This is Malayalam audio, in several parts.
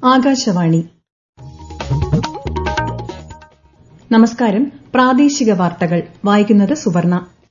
ആകാശവാണി നമസ്കാരം പ്രാദേശിക വാർത്തകൾ വായിക്കുന്നത് സുവർണ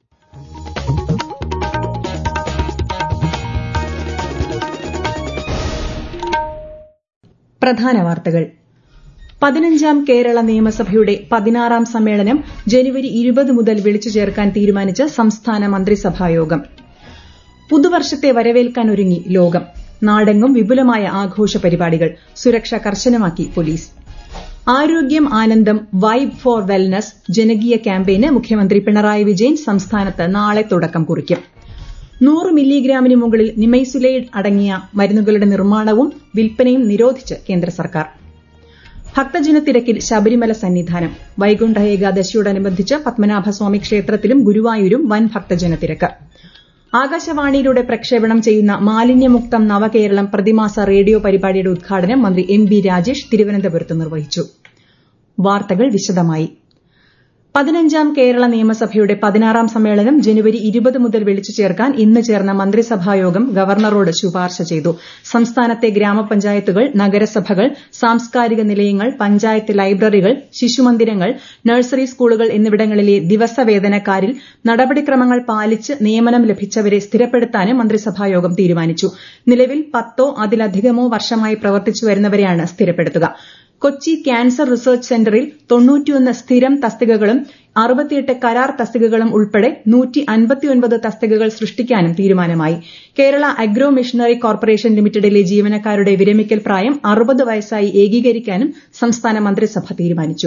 പ്രധാന വാർത്തകൾ പതിനഞ്ചാം കേരള നിയമസഭയുടെ പതിനാറാം സമ്മേളനം ജനുവരി ഇരുപത് മുതൽ വിളിച്ചു ചേർക്കാൻ തീരുമാനിച്ച് സംസ്ഥാന മന്ത്രിസഭായോഗം പുതുവർഷത്തെ വരവേൽക്കാനൊരുങ്ങി ലോകം നാടെങ്ങും വിപുലമായ ആഘോഷ പരിപാടികൾ സുരക്ഷ കർശനമാക്കി പോലീസ് ആരോഗ്യം ആനന്ദം വൈബ് ഫോർ വെൽനസ് ജനകീയ ക്യാമ്പയിന് മുഖ്യമന്ത്രി പിണറായി വിജയൻ സംസ്ഥാനത്ത് നാളെ തുടക്കം കുറിക്കും നൂറ് മില്ലിഗ്രാമിന് മുകളിൽ നിമൈസുലൈഡ് അടങ്ങിയ മരുന്നുകളുടെ നിർമ്മാണവും വിൽപ്പനയും നിരോധിച്ച് കേന്ദ്ര സർക്കാർ ഭക്തജനത്തിരക്കിൽ ശബരിമല സന്നിധാനം വൈകുണ്ഠ ഏകാദശിയോടനുബന്ധിച്ച് പത്മനാഭസ്വാമി ക്ഷേത്രത്തിലും ഗുരുവായൂരും വൻ ഭക്തജനത്തിരക്ക് ആകാശവാണിയിലൂടെ പ്രക്ഷേപണം ചെയ്യുന്ന മാലിന്യമുക്തം നവകേരളം പ്രതിമാസ റേഡിയോ പരിപാടിയുടെ ഉദ്ഘാടനം മന്ത്രി എം ബി രാജേഷ് തിരുവനന്തപുരത്ത് നിർവഹിച്ചു വാർത്തകൾ വിശദമായി പതിനഞ്ചാം കേരള നിയമസഭയുടെ പതിനാറാം സമ്മേളനം ജനുവരി ഇരുപത് മുതൽ വിളിച്ചു ചേർക്കാൻ ഇന്ന് ചേർന്ന മന്ത്രിസഭായോഗം ഗവർണറോട് ശുപാർശ ചെയ്തു സംസ്ഥാനത്തെ ഗ്രാമപഞ്ചായത്തുകൾ നഗരസഭകൾ സാംസ്കാരിക നിലയങ്ങൾ പഞ്ചായത്ത് ലൈബ്രറികൾ ശിശുമന്ദിരങ്ങൾ നഴ്സറി സ്കൂളുകൾ എന്നിവിടങ്ങളിലെ ദിവസവേതനക്കാരിൽ നടപടിക്രമങ്ങൾ പാലിച്ച് നിയമനം ലഭിച്ചവരെ സ്ഥിരപ്പെടുത്താനും മന്ത്രിസഭായോഗം തീരുമാനിച്ചു നിലവിൽ പത്തോ അതിലധികമോ വർഷമായി പ്രവർത്തിച്ചു വരുന്നവരെയാണ് സ്ഥിരപ്പെടുത്തുക കൊച്ചി ക്യാൻസർ റിസർച്ച് സെന്ററിൽ തൊണ്ണൂറ്റിയൊന്ന് സ്ഥിരം തസ്തികകളും അറുപത്തിയെട്ട് കരാർ തസ്തികകളും ഉൾപ്പെടെ നൂറ്റി അൻപത്തിയൊൻപത് തസ്തികകൾ സൃഷ്ടിക്കാനും തീരുമാനമായി കേരള അഗ്രോ മിഷനറി കോർപ്പറേഷൻ ലിമിറ്റഡിലെ ജീവനക്കാരുടെ വിരമിക്കൽ പ്രായം അറുപത് വയസ്സായി ഏകീകരിക്കാനും സംസ്ഥാന മന്ത്രിസഭ തീരുമാനിച്ചു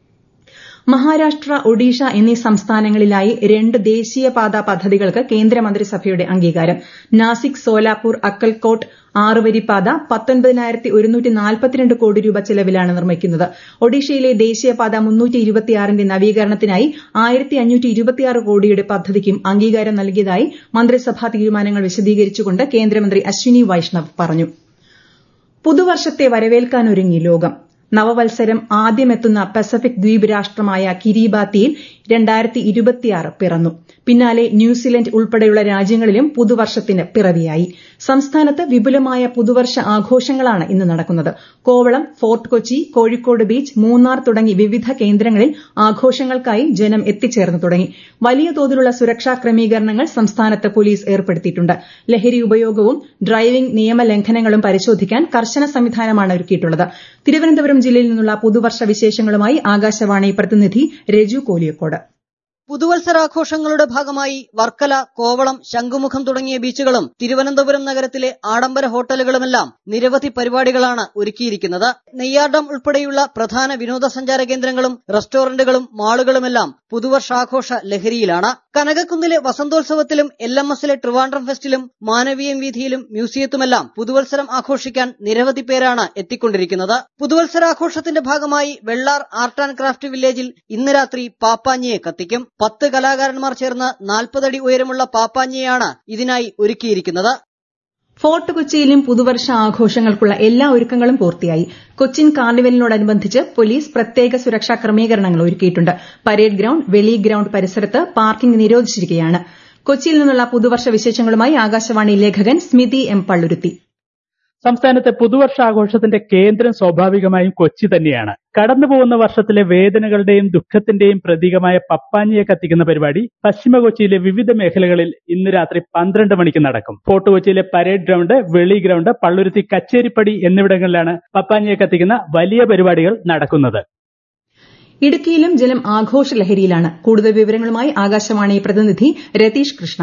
മഹാരാഷ്ട്ര ഒഡീഷ എന്നീ സംസ്ഥാനങ്ങളിലായി രണ്ട് ദേശീയപാതാ പദ്ധതികൾക്ക് കേന്ദ്രമന്ത്രിസഭയുടെ അംഗീകാരം നാസിക് സോലാപൂർ അക്കൽകോട്ട് ആറുവരിപ്പാത പത്തൊൻപതിനായിരത്തി ഒരുന്നൂറ്റി നാൽപ്പത്തിരണ്ട് കോടി രൂപ ചെലവിലാണ് നിർമ്മിക്കുന്നത് ഒഡീഷയിലെ ദേശീയപാത മുന്നൂറ്റി ഇരുപത്തിയാറിന്റെ നവീകരണത്തിനായി ആയിരത്തി അഞ്ഞൂറ്റി ഇരുപത്തിയാറ് കോടിയുടെ പദ്ധതിക്കും അംഗീകാരം നൽകിയതായി മന്ത്രിസഭാ തീരുമാനങ്ങൾ വിശദീകരിച്ചുകൊണ്ട് കേന്ദ്രമന്ത്രി അശ്വിനി വൈഷ്ണവ് പറഞ്ഞു പുതുവർഷത്തെ വരവേൽക്കാനൊരുങ്ങി ലോകം നവവത്സരം ആദ്യമെത്തുന്ന പസഫിക് ദ്വീപ് രാഷ്ട്രമായ കിരീബാത്തിയിൽ രണ്ടായിരത്തി ഇരുപത്തിയാറ് പിറന്നു പിന്നാലെ ന്യൂസിലൻഡ് ഉൾപ്പെടെയുള്ള രാജ്യങ്ങളിലും പുതുവർഷത്തിന് പിറവിയായി സംസ്ഥാനത്ത് വിപുലമായ പുതുവർഷ ആഘോഷങ്ങളാണ് ഇന്ന് നടക്കുന്നത് കോവളം ഫോർട്ട് കൊച്ചി കോഴിക്കോട് ബീച്ച് മൂന്നാർ തുടങ്ങി വിവിധ കേന്ദ്രങ്ങളിൽ ആഘോഷങ്ങൾക്കായി ജനം എത്തിച്ചേർന്നു തുടങ്ങി വലിയ തോതിലുള്ള സുരക്ഷാ ക്രമീകരണങ്ങൾ സംസ്ഥാനത്ത് പോലീസ് ഏർപ്പെടുത്തിയിട്ടുണ്ട് ലഹരി ഉപയോഗവും ഡ്രൈവിംഗ് നിയമലംഘനങ്ങളും പരിശോധിക്കാൻ കർശന സംവിധാനമാണ് ഒരുക്കിയിട്ടുള്ളത് തിരുവനന്തപുരം ജില്ലയിൽ നിന്നുള്ള പുതുവർഷ വിശേഷങ്ങളുമായി ആകാശവാണി പ്രതിനിധി രജു കോലിയക്കോട് പുതുവത്സരാഘോഷങ്ങളുടെ ഭാഗമായി വർക്കല കോവളം ശംഖുമുഖം തുടങ്ങിയ ബീച്ചുകളും തിരുവനന്തപുരം നഗരത്തിലെ ആഡംബര ഹോട്ടലുകളുമെല്ലാം നിരവധി പരിപാടികളാണ് ഒരുക്കിയിരിക്കുന്നത് നെയ്യാർഡം ഉൾപ്പെടെയുള്ള പ്രധാന വിനോദസഞ്ചാര കേന്ദ്രങ്ങളും റെസ്റ്റോറന്റുകളും മാളുകളുമെല്ലാം പുതുവർഷാഘോഷ ലഹരിയിലാണ് കനകക്കുന്നിലെ വസന്തോത്സവത്തിലും എൽ എം എസിലെ ട്രിവാൻഡ്രം ഫെസ്റ്റിലും മാനവീയം വീഥിയിലും മ്യൂസിയത്തുമെല്ലാം പുതുവത്സരം ആഘോഷിക്കാൻ നിരവധി പേരാണ് എത്തിക്കൊണ്ടിരിക്കുന്നത് പുതുവത്സരാഘോഷത്തിന്റെ ഭാഗമായി വെള്ളാർ ആർട്ട് ആൻഡ് ക്രാഫ്റ്റ് വില്ലേജിൽ ഇന്ന് രാത്രി പാപ്പാഞ്ഞിയെ കത്തിക്കും പത്ത് കലാകാരന്മാർ ചേർന്ന് നാൽപ്പതടി ഉയരമുള്ള പാപ്പാഞ്ഞിയാണ് ഇതിനായി ഒരുക്കിയിരിക്കുന്നത് ഫോർട്ട് കൊച്ചിയിലും പുതുവർഷ ആഘോഷങ്ങൾക്കുള്ള എല്ലാ ഒരുക്കങ്ങളും പൂർത്തിയായി കൊച്ചിൻ കാർണിവലിനോടനുബന്ധിച്ച് പോലീസ് പ്രത്യേക സുരക്ഷാ ക്രമീകരണങ്ങൾ ഒരുക്കിയിട്ടുണ്ട് പരേഡ് ഗ്രൌണ്ട് വെളി ഗ്രൌണ്ട് പരിസരത്ത് പാർക്കിംഗ് നിരോധിച്ചിരിക്കുകയാണ് കൊച്ചിയിൽ നിന്നുള്ള പുതുവർഷ വിശേഷങ്ങളുമായി ആകാശവാണി ലേഖകൻ സ്മിതി എം പള്ളുരുത്തി സംസ്ഥാനത്തെ പുതുവർഷാഘോഷത്തിന്റെ കേന്ദ്രം സ്വാഭാവികമായും കൊച്ചി തന്നെയാണ് കടന്നുപോകുന്ന വർഷത്തിലെ വേദനകളുടെയും ദുഃഖത്തിന്റെയും പ്രതീകമായ പപ്പാഞ്ഞിയെ കത്തിക്കുന്ന പരിപാടി പശ്ചിമ കൊച്ചിയിലെ വിവിധ മേഖലകളിൽ ഇന്ന് രാത്രി പന്ത്രണ്ട് മണിക്ക് നടക്കും ഫോർട്ട് കൊച്ചിയിലെ parade ground Veli ground Palluruthy Kacheripady എന്നിവിടങ്ങളിലാണ് പപ്പാഞ്ഞിയെ കത്തിക്കുന്ന വലിയ പരിപാടികൾ നടക്കുന്നത് ഇടുക്കിയിലും ജലം ആഘോഷ ലഹരിയിലാണ് കൂടുതൽ വിവരങ്ങളുമായി ആകാശവാണി പ്രതിനിധി രതീഷ് കൃഷ്ണ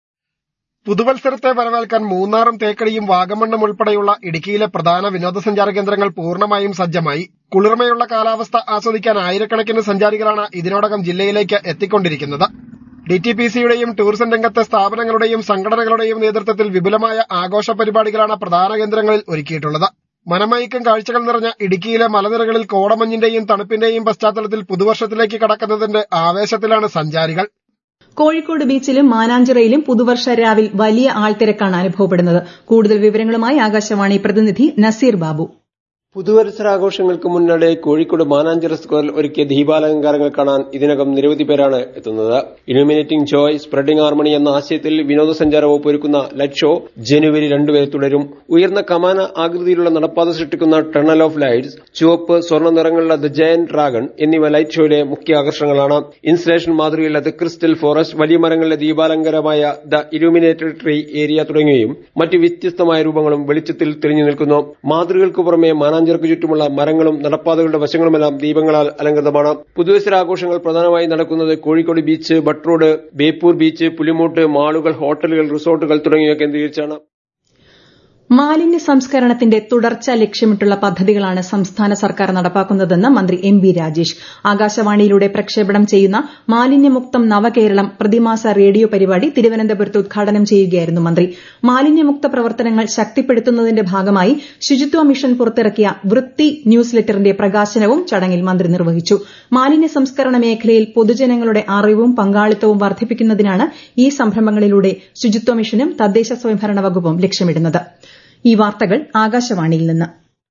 പുതുവത്സരത്തെ വരവേൽക്കാൻ മൂന്നാറും തേക്കടിയും വാഗമണ്ണും ഉൾപ്പെടെയുള്ള ഇടുക്കിയിലെ പ്രധാന വിനോദസഞ്ചാര കേന്ദ്രങ്ങൾ പൂർണ്ണമായും സജ്ജമായി കുളിർമയുള്ള കാലാവസ്ഥ ആസ്വദിക്കാൻ ആയിരക്കണക്കിന് സഞ്ചാരികളാണ് ഇതിനോടകം ജില്ലയിലേക്ക് എത്തിക്കൊണ്ടിരിക്കുന്നത് ഡി ടി പി സിയുടെയും ടൂറിസം രംഗത്തെ സ്ഥാപനങ്ങളുടെയും സംഘടനകളുടെയും നേതൃത്വത്തിൽ വിപുലമായ ആഘോഷ പരിപാടികളാണ് പ്രധാന കേന്ദ്രങ്ങളിൽ ഒരുക്കിയിട്ടുള്ളത് മനമയക്കും കാഴ്ചകൾ നിറഞ്ഞ ഇടുക്കിയിലെ മലനിരകളിൽ കോടമഞ്ഞിന്റെയും തണുപ്പിന്റെയും പശ്ചാത്തലത്തിൽ പുതുവർഷത്തിലേക്ക് കടക്കുന്നതിന്റെ ആവേശത്തിലാണ് സഞ്ചാരികൾ കോഴിക്കോട് ബീച്ചിലും മാനാഞ്ചിറയിലും പുതുവർഷ രാവിൽ വലിയ ആൾത്തിരക്കാണ് അനുഭവപ്പെടുന്നത് കൂടുതൽ വിവരങ്ങളുമായി ആകാശവാണി പ്രതിനിധി നസീർ ബാബു പുതുവത്സരാഘോഷങ്ങൾക്ക് മുന്നോടിയായി കോഴിക്കോട് മാനാഞ്ചിറ സ്ക്വയറിൽ ഒരുക്കിയ ദീപാലങ്കാരങ്ങൾ കാണാൻ ഇതിനകം നിരവധി പേരാണ് എത്തുന്നത് ഇലുമിനേറ്റിംഗ് ജോയ് സ്പ്രെഡിംഗ് ഹാർമണി എന്ന ആശയത്തിൽ വിനോദസഞ്ചാര വകുപ്പ് ഒരുക്കുന്ന ലൈറ്റ് ഷോ ജനുവരി രണ്ട് വരെ തുടരും ഉയർന്ന കമാന ആകൃതിയിലുള്ള നടപ്പാത സൃഷ്ടിക്കുന്ന ടണൽ ഓഫ് ലൈറ്റ്സ് ചുവപ്പ് സ്വർണ്ണ നിറങ്ങളുള്ള ദ ജയൻ ഡ്രാഗൺ എന്നിവ ലൈറ്റ് ഷോയിലെ മുഖ്യ ആകർഷണങ്ങളാണ് ഇൻസ്റ്റലേഷൻ മാതൃകയുള്ള ദ ക്രിസ്റ്റൽ ഫോറസ്റ്റ് വലിയ മരങ്ങളിലെ ദീപാലങ്കാരമായ ദ ഇലുമിനേറ്റഡ് ട്രീ ഏരിയ തുടങ്ങിയവയും മറ്റ് വ്യത്യസ്തമായ രൂപങ്ങളും വെളിച്ചത്തിൽ തെളിഞ്ഞു നിൽക്കുന്നു മാതൃകൾക്ക് പുറമെ മാനാഞ്ചിറക്ക് ചുറ്റുമുള്ള മരങ്ങളും നടപ്പാതകളുടെ വശങ്ങളുമെല്ലാം ദീപങ്ങളാൽ അലങ്കൃതമാണ് പുതുവത്സരാഘോഷങ്ങൾ പ്രധാനമായി നടക്കുന്നത് Kozhikode beach Bhatt road Beypore beach പുലിമൂട്ട് മാളുകൾ ഹോട്ടലുകൾ റിസോർട്ടുകൾ തുടങ്ങിയവ കേന്ദ്രീകരിച്ചാണ് മാലിന്യ സംസ്കരണത്തിന്റെ തുടർച്ച ലക്ഷ്യമിട്ടുള്ള പദ്ധതികളാണ് സംസ്ഥാന സർക്കാർ നടപ്പാക്കുന്നതെന്ന് മന്ത്രി എം ബി രാജേഷ് ആകാശവാണിയിലൂടെ പ്രക്ഷേപണം ചെയ്യുന്ന മാലിന്യമുക്തം നവകേരളം പ്രതിമാസ റേഡിയോ പരിപാടി തിരുവനന്തപുരത്ത് ഉദ്ഘാടനം ചെയ്യുകയായിരുന്നു മന്ത്രി മാലിന്യമുക്ത പ്രവർത്തനങ്ങൾ ശക്തിപ്പെടുത്തുന്നതിന്റെ ഭാഗമായി ശുചിത്വ മിഷൻ പുറത്തിറക്കിയ വൃത്തി ന്യൂസ് ലെറ്ററിന്റെ പ്രകാശനവും ചടങ്ങിൽ മന്ത്രി നിർവഹിച്ചു മാലിന്യ സംസ്കരണ മേഖലയിൽ പൊതുജനങ്ങളുടെ അറിവും പങ്കാളിത്തവും വർദ്ധിപ്പിക്കുന്നതിനാണ് ഈ സംരംഭങ്ങളിലൂടെ ശുചിത്വ മിഷനും തദ്ദേശ സ്വയംഭരണ വകുപ്പും ലക്ഷ്യമിടുന്നത് ഈ വാർത്തകൾ ആകാശവാണിയിൽ നിന്ന്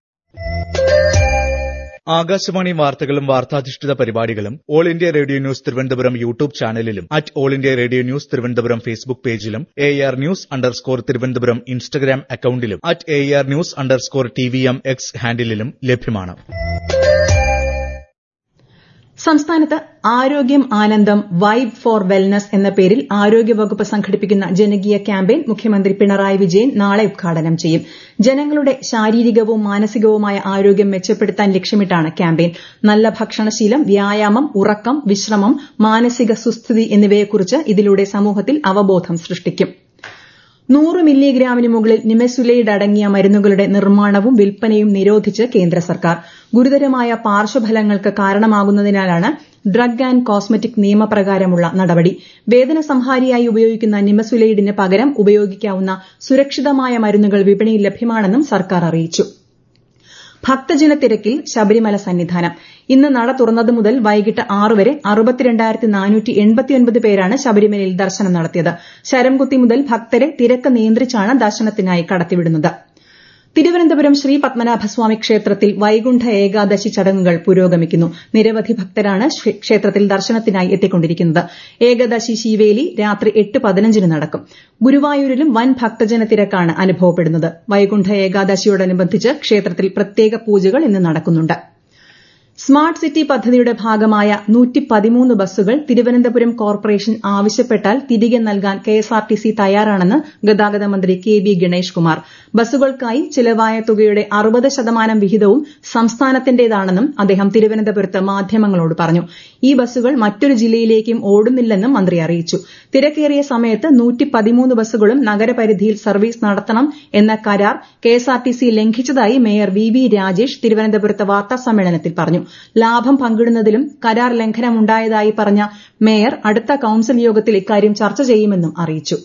ആകാശവാണി വാർത്തകളും വാർത്താധിഷ്ഠിത പരിപാടികളും all India radio news Thiruvananthapuram YouTube ചാനലിലും at all India radio news Thiruvananthapuram Facebook പേജിലും A R news underscore Thiruvananthapuram Instagram അക്കൌണ്ടിലും at A R news underscore T V M X ഹാൻഡിലും ലഭ്യമാണ് സംസ്ഥാനത്ത് ആരോഗ്യം ആനന്ദം വൈബ് ഫോർ വെൽനസ് എന്ന പേരിൽ ആരോഗ്യവകുപ്പ് സംഘടിപ്പിക്കുന്ന ജനകീയ ക്യാമ്പയിൻ മുഖ്യമന്ത്രി പിണറായി വിജയൻ നാളെ ഉദ്ഘാടനം ചെയ്യും ജനങ്ങളുടെ ശാരീരികവും മാനസികവുമായ ആരോഗ്യം മെച്ചപ്പെടുത്താൻ ലക്ഷ്യമിട്ടാണ് ക്യാമ്പയിൻ നല്ല ഭക്ഷണശീലം വ്യായാമം ഉറക്കം വിശ്രമം മാനസിക സുസ്ഥിതി എന്നിവയെക്കുറിച്ച് ഇതിലൂടെ സമൂഹത്തിൽ അവബോധം സൃഷ്ടിക്കും നൂറ് മില്ലിഗ്രാമിന് മുകളിൽ നിമെസുലൈഡ് അടങ്ങിയ മരുന്നുകളുടെ നിർമ്മാണവും വിൽപ്പനയും നിരോധിച്ച് കേന്ദ്ര സർക്കാർ ഗുരുതരമായ പാർശ്വഫലങ്ങൾക്ക് കാരണമാകുന്നതിനാലാണ് ഡ്രഗ് ആൻഡ് കോസ്മെറ്റിക് നിയമപ്രകാരമുള്ള നടപടി വേദന സംഹാരിയായി ഉപയോഗിക്കുന്ന നിമസുലൈഡിന് പകരം ഉപയോഗിക്കാവുന്ന സുരക്ഷിതമായ മരുന്നുകൾ വിപണിയിൽ ലഭ്യമാണെന്നും സർക്കാർ അറിയിച്ചു ഭക്തജന തിരക്കിൽ ശബരിമല സന്നിധാനം ഇന്ന് നട തുറന്നതു മുതൽ വൈകിട്ട് ആറ് വരെ അറുപത്തിരണ്ടായിരത്തി നാനൂറ്റി എൺപത്തിയൊൻപത് പേരാണ് ശബരിമലയിൽ ദർശനം നടത്തിയത് ശരംകുത്തി മുതൽ ഭക്തരെ തിരക്ക് നിയന്ത്രിച്ചാണ് ദർശനത്തിനായി കടത്തിവിടുന്നത് തിരുവനന്തപുരം ശ്രീ പത്മനാഭസ്വാമി ക്ഷേത്രത്തിൽ വൈകുണ്ഠ ഏകാദശി ചടങ്ങുകൾ പുരോഗമിക്കുന്നു നിരവധി ഭക്തരാണ് ക്ഷേത്രത്തിൽ ദർശനത്തിനായി എത്തിക്കൊണ്ടിരിക്കുന്നത് ഏകാദശി ശീവേലി രാത്രി എട്ട് പതിനഞ്ചിന് നടക്കും ഗുരുവായൂരിലും വൻ ഭക്തജന തിരക്കാണ് അനുഭവപ്പെടുന്നത് വൈകുണ്ഠ ഏകാദശിയോടനുബന്ധിച്ച് ക്ഷേത്രത്തിൽ പ്രത്യേക പൂജകൾ ഇന്ന് നടക്കുന്നുണ്ട് സ്മാർട്ട് സിറ്റി പദ്ധതിയുടെ ഭാഗമായ നൂറ്റി പതിമൂന്ന് ബസ്സുകൾ തിരുവനന്തപുരം കോർപ്പറേഷൻ ആവശ്യപ്പെട്ടാൽ തിരികെ നൽകാൻ കെഎസ്ആർടിസി തയ്യാറാണെന്ന് ഗതാഗത മന്ത്രി കെ ബി ഗണേഷ് കുമാർ ബസ്സുകൾക്കായി ചിലവായ തുകയുടെ അറുപത് ശതമാനം വിഹിതവും സംസ്ഥാനത്തിന്റേതാണെന്നും അദ്ദേഹം തിരുവനന്തപുരത്ത് മാധ്യമങ്ങളോട് പറഞ്ഞു ഈ ബസ്സുകൾ മറ്റൊരു ജില്ലയിലേക്കും ഓടുന്നില്ലെന്നും മന്ത്രി അറിയിച്ചു തിരക്കേറിയ സമയത്ത് നൂറ്റി പതിമൂന്ന് ബസ്സുകളും നഗരപരിധിയിൽ സർവീസ് നടത്തണം എന്ന കരാർ കെഎസ്ആർടിസി ലംഘിച്ചതായി മേയർ വി വി രാജേഷ് തിരുവനന്തപുരത്ത് വാർത്താസമ്മേളനത്തിൽ പറഞ്ഞു ലാഭം പങ്കിടുന്നതിലും കരാർ ലംഘനമുണ്ടായതായി പറഞ്ഞ മേയർ അടുത്ത കൌൺസിൽ യോഗത്തിൽ ഇക്കാര്യം ചർച്ച ചെയ്യുമെന്നും അറിയിച്ചു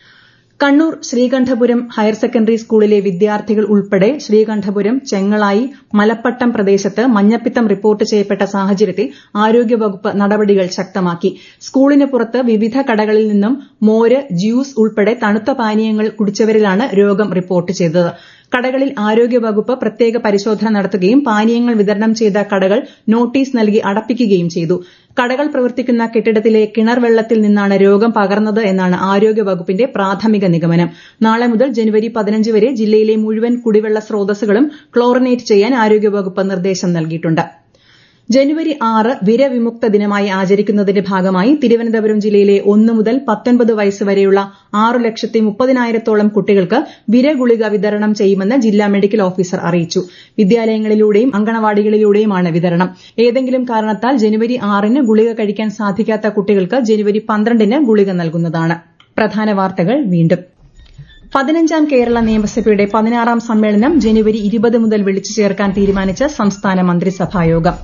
കണ്ണൂർ ശ്രീകണ്ഠപുരം ഹയർ സെക്കൻഡറി സ്കൂളിലെ വിദ്യാർത്ഥികൾ ഉൾപ്പെടെ ശ്രീകണ്ഠപുരം ചെങ്ങളായി മലപ്പട്ടം പ്രദേശത്ത് മഞ്ഞപ്പിത്തം റിപ്പോർട്ട് ചെയ്യപ്പെട്ട സാഹചര്യത്തിൽ ആരോഗ്യവകുപ്പ് നടപടികൾ ശക്തമാക്കി സ്കൂളിന് പുറത്ത് വിവിധ കടകളിൽ നിന്നും മോര് ജ്യൂസ് ഉൾപ്പെടെ തണുത്ത പാനീയങ്ങൾ കുടിച്ചവരിലാണ് രോഗം റിപ്പോർട്ട് ചെയ്തത് കടകളിൽ ആരോഗ്യവകുപ്പ് പ്രത്യേക പരിശോധന നടത്തുകയും പാനീയങ്ങൾ വിതരണം ചെയ്ത കടകൾ നോട്ടീസ് നൽകി അടപ്പിക്കുകയും ചെയ്തു കടകൾ പ്രവർത്തിക്കുന്ന കെട്ടിടത്തിലെ കിണർ വെള്ളത്തിൽ നിന്നാണ് രോഗം പകർന്നത് എന്നാണ് ആരോഗ്യവകുപ്പിന്റെ പ്രാഥമിക നിഗമനം നാളെ മുതൽ ജനുവരി പതിനഞ്ച് വരെ ജില്ലയിലെ മുഴുവൻ കുടിവെള്ള സ്രോതസ്സുകളും ക്ലോറിനേറ്റ് ചെയ്യാൻ ആരോഗ്യവകുപ്പ് നിർദ്ദേശം നൽകിയിട്ടുണ്ട് ജനുവരി ആറ് വിരവിമുക്ത ദിനമായി ആചരിക്കുന്നതിന്റെ ഭാഗമായി തിരുവനന്തപുരം ജില്ലയിലെ ഒന്ന് മുതൽ പത്തൊൻപത് വയസ്സ് വരെയുള്ള ആറ് ലക്ഷത്തി മുപ്പതിനായിരത്തോളം കുട്ടികൾക്ക് വിരഗുളിക വിതരണം ചെയ്യുമെന്ന് ജില്ലാ മെഡിക്കൽ ഓഫീസർ അറിയിച്ചു വിദ്യാലയങ്ങളിലൂടെയും അങ്കണവാടികളിലൂടെയുമാണ് വിതരണം ഏതെങ്കിലും കാരണത്താൽ ജനുവരി ആറിന് ഗുളിക കഴിക്കാൻ സാധിക്കാത്ത കുട്ടികൾക്ക് ജനുവരി പന്ത്രണ്ടിന് ഗുളിക നൽകുന്നതാണ് പ്രധാന വാർത്തകൾ വീണ്ടും പതിനഞ്ചാം കേരള നിയമസഭയുടെ പതിനാറാം സമ്മേളനം ജനുവരി ഇരുപത് മുതൽ വിളിച്ചു ചേർക്കാൻ തീരുമാനിച്ച സംസ്ഥാന മന്ത്രിസഭായോഗം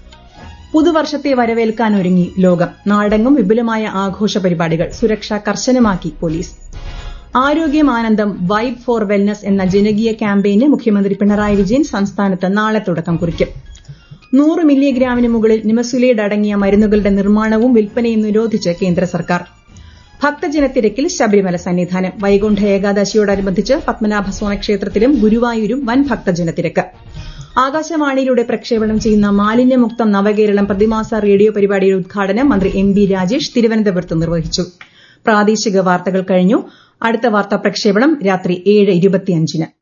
പുതുവർഷത്തെ വരവേൽക്കാൻ ഒരുങ്ങി ലോകം നാടെങ്ങും വിപുലമായ ആഘോഷ പരിപാടികൾ സുരക്ഷ കർശനമാക്കി പോലീസ് ആരോഗ്യം ആനന്ദം വൈബ് ഫോർ വെൽനസ് എന്ന ജനകീയ ക്യാമ്പയിന് മുഖ്യമന്ത്രി പിണറായി വിജയൻ സംസ്ഥാനത്ത് നാളെ തുടക്കം കുറിക്കും നൂറ് മില്ലിഗ്രാമിന് മുകളിൽ നിമസുലൈഡ് അടങ്ങിയ മരുന്നുകളുടെ നിർമ്മാണവും വിൽപ്പനയും നിരോധിച്ച് കേന്ദ്ര സർക്കാർ ഭക്തജനത്തിരക്കിൽ ശബരിമല സന്നിധാനം വൈകുണ്ഠ ഏകാദശിയോടനുബന്ധിച്ച് പത്മനാഭസ്വാമി ക്ഷേത്രത്തിലും ഗുരുവായൂരും വൻ ഭക്തജനത്തിരക്ക് ആകാശവാണിയിലൂടെ പ്രക്ഷേപണം ചെയ്യുന്ന മാലിന്യമുക്തം നവകേരളം പ്രതിമാസ റേഡിയോ പരിപാടിയുടെ ഉദ്ഘാടനം മന്ത്രി എം ബി രാജേഷ് തിരുവനന്തപുരത്ത് നിർവഹിച്ചു പ്രാദേശിക വാർത്തകൾ കഴിഞ്ഞു അടുത്ത വാർത്താ പ്രക്ഷേപണം രാത്രി ഏഴ് ഇരുപത്തിയഞ്ചിന്